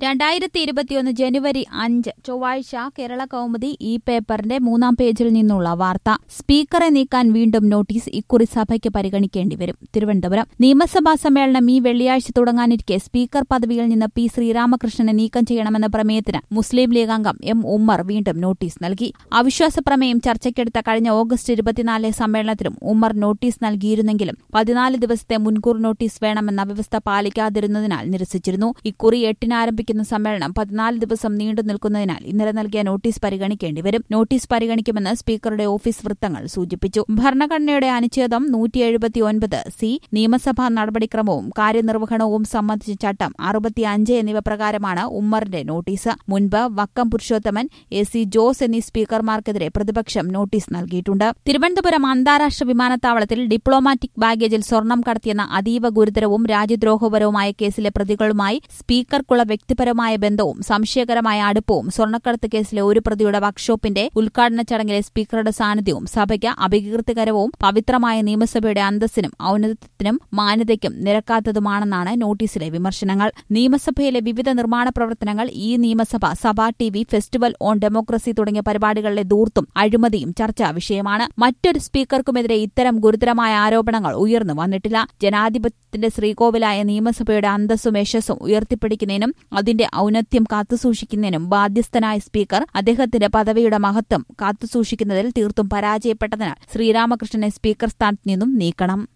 രണ്ടായിരത്തി ഇരുപത്തിയൊന്ന് ജനുവരി അഞ്ച് ചൊവ്വാഴ്ച കേരള കൗമുദി ഈ പേപ്പറിന്റെ മൂന്നാം പേജിൽ നിന്നുള്ള വാർത്ത സ്പീക്കറെ നീക്കാൻ വീണ്ടും നോട്ടീസ് ഇക്കുറി സഭയ്ക്ക് പരിഗണിക്കേണ്ടി വരും തിരുവനന്തപുരം നിയമസഭാ സമ്മേളനം ഈ വെള്ളിയാഴ്ച തുടങ്ങാനിരിക്കെ സ്പീക്കർ പദവിയിൽ നിന്ന് പി ശ്രീരാമകൃഷ്ണനെ നീക്കം ചെയ്യണമെന്ന പ്രമേയത്തിന് മുസ്ലിം ലീഗ് അംഗം എം ഉമ്മർ വീണ്ടും നോട്ടീസ് നൽകി അവിശ്വാസ പ്രമേയം ചർച്ചയ്ക്കെടുത്ത കഴിഞ്ഞ ഓഗസ്റ്റ് ഇരുപത്തിനാലിലെ സമ്മേളനത്തിലും ഉമ്മർ നോട്ടീസ് നൽകിയിരുന്നെങ്കിലും പതിനാല് ദിവസത്തെ മുൻകൂർ നോട്ടീസ് വേണമെന്ന വ്യവസ്ഥ പാലിക്കാതിരുന്നതിനാൽ നിരസിച്ചിരുന്നു ഇക്കുറി എട്ടിന് ആരംഭിക്കുന്ന സമ്മേളനം പതിനാല് ദിവസം നീണ്ടു നിൽക്കുന്നതിനാൽ ഇന്നലെ നൽകിയ നോട്ടീസ് പരിഗണിക്കേണ്ടി വരും നോട്ടീസ് പരിഗണിക്കുമെന്ന് സ്പീക്കറുടെ ഓഫീസ് വൃത്തങ്ങൾ സൂചിപ്പിച്ചു ഭരണഘടനയുടെ അനുച്ഛേദം നൂറ്റി എഴുപത്തിയൊൻപത് സി നിയമസഭാ നടപടിക്രമവും കാര്യനിർവഹണവും സംബന്ധിച്ച ചട്ടം അറുപത്തിയഞ്ച് എന്നിവ പ്രകാരമാണ് ഉമ്മറിന്റെ നോട്ടീസ് മുൻപ് വക്കം പുരുഷോത്തമൻ എ സി ജോസ് എന്നീ സ്പീക്കർമാർക്കെതിരെ പ്രതിപക്ഷം നോട്ടീസ് നൽകിയിട്ടുണ്ട് തിരുവനന്തപുരം അന്താരാഷ്ട്ര വിമാനത്താവളത്തിൽ ഡിപ്ലോമാറ്റിക് ബാഗേജിൽ സ്വർണം കടത്തിയെന്ന അതീവ ഗുരുതരവും രാജ്യദ്രോഹപരവുമായ കേസിലെ പ്രതികളുമായി സ്പീക്കർക്കുള്ള വ്യക്തിപരമായ ബന്ധവും സംശയകരമായ അടുപ്പവും സ്വർണ്ണക്കടത്ത് കേസിലെ ഒരു പ്രതിയുടെ വർക്ക്ഷോപ്പിന്റെ ഉദ്ഘാടന ചടങ്ങിലെ സ്പീക്കറുടെ സാന്നിധ്യവും സഭയ്ക്ക് അപകീർത്തികരവും പവിത്രമായ നിയമസഭയുടെ അന്തസ്സിനും ഔന്നത്യത്തിനും മാന്യതയ്ക്കും നിരക്കാത്തതുമാണെന്നാണ് നോട്ടീസിലെ വിമർശനങ്ങൾ നിയമസഭയിലെ വിവിധ നിർമ്മാണ പ്രവർത്തനങ്ങൾ ഈ നിയമസഭ Sabha T V festival on democracy തുടങ്ങിയ പരിപാടികളിലെ ദൂർത്തും അഴിമതിയും ചർച്ചാ വിഷയമാണ് മറ്റൊരു സ്പീക്കർക്കുമെതിരെ ഇത്തരം ഗുരുതരമായ ആരോപണങ്ങൾ ഉയർന്നു വന്നിട്ടില്ല ജനാധിപത്യത്തിന്റെ ശ്രീകോവിലായ നിയമസഭയുടെ അന്തസ്സും യശസ്സും ഉയർത്തിപ്പിടിക്കുന്നതിനും അതിന്റെ ഔന്നത്യം കാത്തുസൂക്ഷിക്കുന്നതിനും ബാധ്യസ്ഥനായ സ്പീക്കർ അദ്ദേഹത്തിന്റെ പദവിയുടെ മഹത്വം കാത്തുസൂക്ഷിക്കുന്നതിൽ തീർത്തും പരാജയപ്പെട്ടതിനാൽ ശ്രീരാമകൃഷ്ണനെ സ്പീക്കർ സ്ഥാനത്ത് നിന്നും നീക്കണം